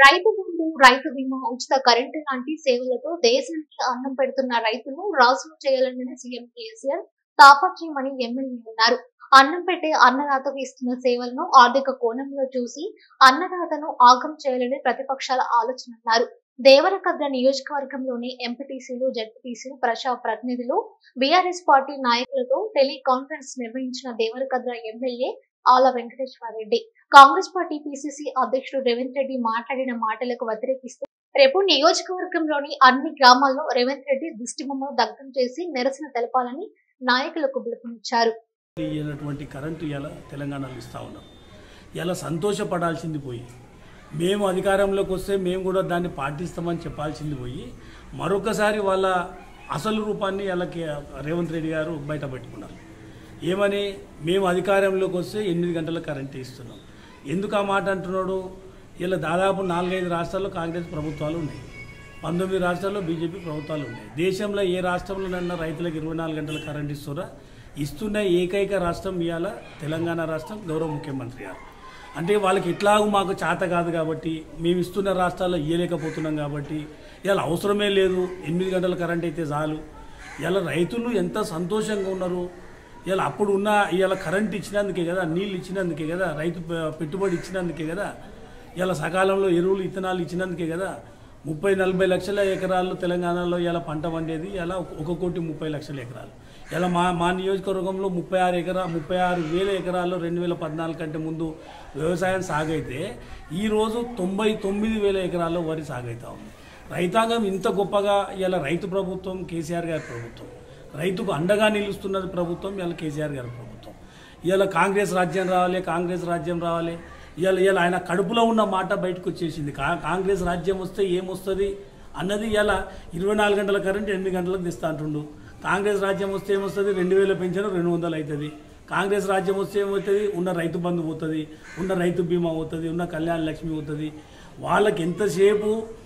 రైతు బంధు రైతు బీమా ఉచిత కరెంటు లాంటి సేవలతో దేశానికి అన్నం పెడుతున్న రైతును రాజును చేయాలని సీఎం కేసీఆర్ తాపత్రయమని ఎమ్మెల్యే అన్నారు అన్నం పెట్టే అన్నదాతకు ఇస్తున్న సేవలను ఆర్థిక కోణంలో చూసి అన్నదాతను ఆగం చేయాలని ప్రతిపక్షాల ఆలోచన అన్నారు దేవరకద్ర నియోజకవర్గంలోని ఎంపీటీసీలు జడ్పీటీసీలు ప్రజా ప్రతినిధులు బీఆర్ఎస్ పార్టీ నాయకులతో టెలికాన్ఫరెన్స్ నిర్వహించిన దేవరకద్ర ఎమ్మెల్యే ఆల వెంకటేశ్వరరెడ్డి కాంగ్రెస్ పార్టీ పిసిసి అధ్యక్షుడు రేవంత్ రెడ్డి మాట్లాడిన మాటలకు వ్యతిరేకిస్తూ రేపు నియోజకవర్గంలోని అన్ని గ్రామాల్లో రేవంత్ రెడ్డి దిష్టిబొమ్మను దగ్ధం చేసి నిరసన తెలపాలని నాయకులకు పిలుపునిచ్చారు ఇయ్యనటువంటి కరెంటు ఇలా తెలంగాణలో ఇస్తూ ఉన్నాం ఇలా సంతోషపడాల్సింది పోయి మేము అధికారంలోకి వస్తే మేము కూడా దాన్ని పాటిస్తామని చెప్పాల్సింది పోయి మరొకసారి వాళ్ళ అసలు రూపాన్ని వాళ్ళకి రేవంత్ రెడ్డి గారు బయట పెట్టుకున్నారు ఏమని మేము అధికారంలోకి వస్తే ఎనిమిది గంటల కరెంట్ ఇస్తున్నాం ఎందుకు ఆ మాట అంటున్నాడు ఇలా దాదాపు నాలుగైదు రాష్ట్రాల్లో కాంగ్రెస్ ప్రభుత్వాలు ఉన్నాయి పంతొమ్మిది రాష్ట్రాల్లో బీజేపీ ప్రభుత్వాలు ఉన్నాయి దేశంలో ఏ రాష్ట్రంలోనైనా రైతులకు ఇరవై నాలుగు గంటల కరెంట్ ఇస్తున్నా ఇస్తున్న ఏకైక రాష్ట్రం ఇవాళ తెలంగాణ రాష్ట్రం గౌరవ ముఖ్యమంత్రి గారు అంటే వాళ్ళకి ఎట్లాగూ మాకు చేత కాదు కాబట్టి మేము ఇస్తున్న రాష్ట్రాల్లో ఇయ్యలేకపోతున్నాం కాబట్టి ఇలా అవసరమే లేదు ఎనిమిది గంటల కరెంట్ అయితే చాలు ఇలా రైతులు ఎంత సంతోషంగా ఉన్నారు ఇలా అప్పుడు ఉన్న ఇవాళ కరెంట్ ఇచ్చినందుకే కదా నీళ్ళు ఇచ్చినందుకే కదా రైతు పె- పెట్టుబడి ఇచ్చినందుకే కదా ఇలా సకాలంలో ఎరువులు ఇత్తనాలు ఇచ్చినందుకే కదా ముప్పై నలభై లక్షల ఎకరాలు తెలంగాణలో ఇలా పంట పండేది ఇలా ఒక కోటి ముప్పై లక్షల ఎకరాలు ఇలా మా మా నియోజకవర్గంలో ముప్పై ఆరు ఎకరా ముప్పై ఆరు వేల ఎకరాల్లో రెండు వేల పద్నాలుగు కంటే ముందు వ్యవసాయం సాగైతే ఈరోజు తొంభై తొమ్మిది వేల ఎకరాల్లో వరి సాగైతా ఉంది రైతాంగం ఇంత గొప్పగా ఇలా రైతు ప్రభుత్వం కేసీఆర్ గారి ప్రభుత్వం రైతుకు అండగా నిలుస్తున్నది ప్రభుత్వం ఇలా కేసీఆర్ గారి ప్రభుత్వం ఇవాళ కాంగ్రెస్ రాజ్యం రావాలి కాంగ్రెస్ రాజ్యం రావాలి ఇవాళ ఇవాళ ఆయన కడుపులో ఉన్న మాట బయటకు వచ్చేసింది కా కాంగ్రెస్ రాజ్యం వస్తే ఏమొస్తుంది అన్నది ఇలా ఇరవై నాలుగు గంటల కరెంట్ ఎనిమిది గంటలకు తెస్తా అంటుండు కాంగ్రెస్ రాజ్యం వస్తే ఏమొస్తుంది రెండు వేల పెన్షన్ రెండు వందలు అవుతుంది కాంగ్రెస్ రాజ్యం వస్తే ఏమవుతుంది ఉన్న రైతు బంధు పోతుంది ఉన్న రైతు బీమా పోతుంది ఉన్న కళ్యాణ లక్ష్మి పోతుంది వాళ్ళకి ఎంతసేపు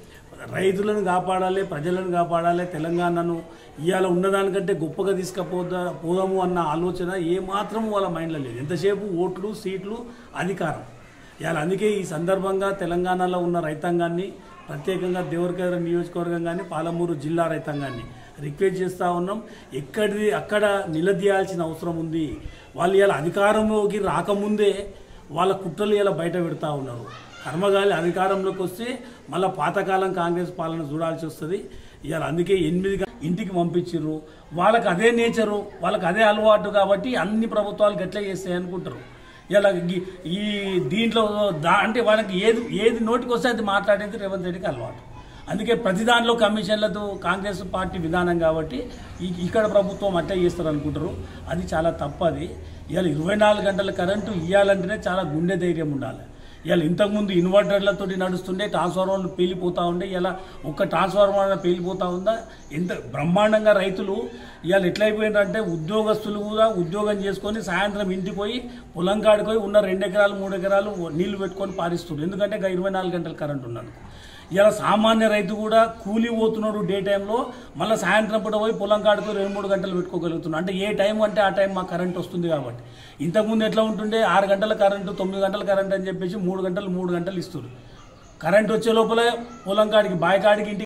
రైతులను కాపాడాలి ప్రజలను కాపాడాలి తెలంగాణను ఇవాళ ఉన్నదానికంటే గొప్పగా తీసుకుపోదా పోదాము అన్న ఆలోచన ఏమాత్రం వాళ్ళ మైండ్లో లేదు ఎంతసేపు ఓట్లు సీట్లు అధికారం ఇవాళ అందుకే ఈ సందర్భంగా తెలంగాణలో ఉన్న రైతాంగాన్ని ప్రత్యేకంగా దేవరకర నియోజకవర్గం కానీ పాలమూరు జిల్లా రైతాంగాన్ని రిక్వెస్ట్ చేస్తూ ఉన్నాం ఎక్కడిది అక్కడ నిలదీయాల్సిన అవసరం ఉంది వాళ్ళు ఇలా అధికారంలోకి రాకముందే వాళ్ళ కుట్రలు ఇలా బయట పెడతా ఉన్నారు కర్మగాలి అధికారంలోకి వస్తే మళ్ళీ పాతకాలం కాంగ్రెస్ పాలన చూడాల్సి వస్తుంది ఇవాళ అందుకే ఎనిమిది గ- ఇంటికి పంపించారు వాళ్ళకి అదే నేచరు వాళ్ళకి అదే అలవాటు కాబట్టి అన్ని ప్రభుత్వాలు గట్లే చేస్తాయి అనుకుంటారు ఇలా ఈ- ఈ దీంట్లో దా అంటే వాళ్ళకి ఏది ఏది నోటికి వస్తే అది మాట్లాడేది రేవంత్ రెడ్డికి అలవాటు అందుకే ప్రతి దాంట్లో కమిషన్లతో కాంగ్రెస్ పార్టీ విధానం కాబట్టి ఈ- ఇక్కడ ప్రభుత్వం అట్టే చేస్తారు అనుకుంటారు అది చాలా తప్పది ఇవాళ ఇరవై నాలుగు గంటల కరెంటు ఇవ్వాలంటేనే చాలా గుండె ధైర్యం ఉండాలి ఇవాళ ఇంతకుముందు ఇన్వర్టర్లతోటి నడుస్తుండే ట్రాన్స్ఫార్మర్లు పేలిపోతూ ఉండే ఇలా ఒక్క ట్రాన్స్ఫార్మర్ పేలిపోతూ ఉందా ఎంత బ్రహ్మాండంగా రైతులు ఇవాళ ఎట్లయిపోయిందంటే ఉద్యోగస్తులు కూడా ఉద్యోగం చేసుకొని సాయంత్రం ఇంటికి పోయి పొలం కాడికి పోయి ఉన్న రెండు ఎకరాలు మూడు ఎకరాలు నీళ్లు పెట్టుకొని పారిస్తున్నారు ఎందుకంటే ఇంకా ఇరవై నాలుగు గంటల కరెంట్ ఉన్నాను ఇలా సామాన్య రైతు కూడా కూలి పోతున్నాడు డే టైంలో మళ్ళీ సాయంత్రం పూట పోయి పొలం కాడుకు రెండు మూడు గంటలు పెట్టుకోగలుగుతున్నాడు అంటే ఏ టైం అంటే ఆ టైం మాకు కరెంట్ వస్తుంది కాబట్టి ఇంతకుముందు ఎట్లా ఉంటుండే ఆరు గంటల కరెంటు తొమ్మిది గంటల కరెంట్ అని చెప్పేసి మూడు గంటలు మూడు గంటలు ఇస్తారు కరెంట్ వచ్చే లోపల పొలం కాడికి బావి కాడికి ఇంటికి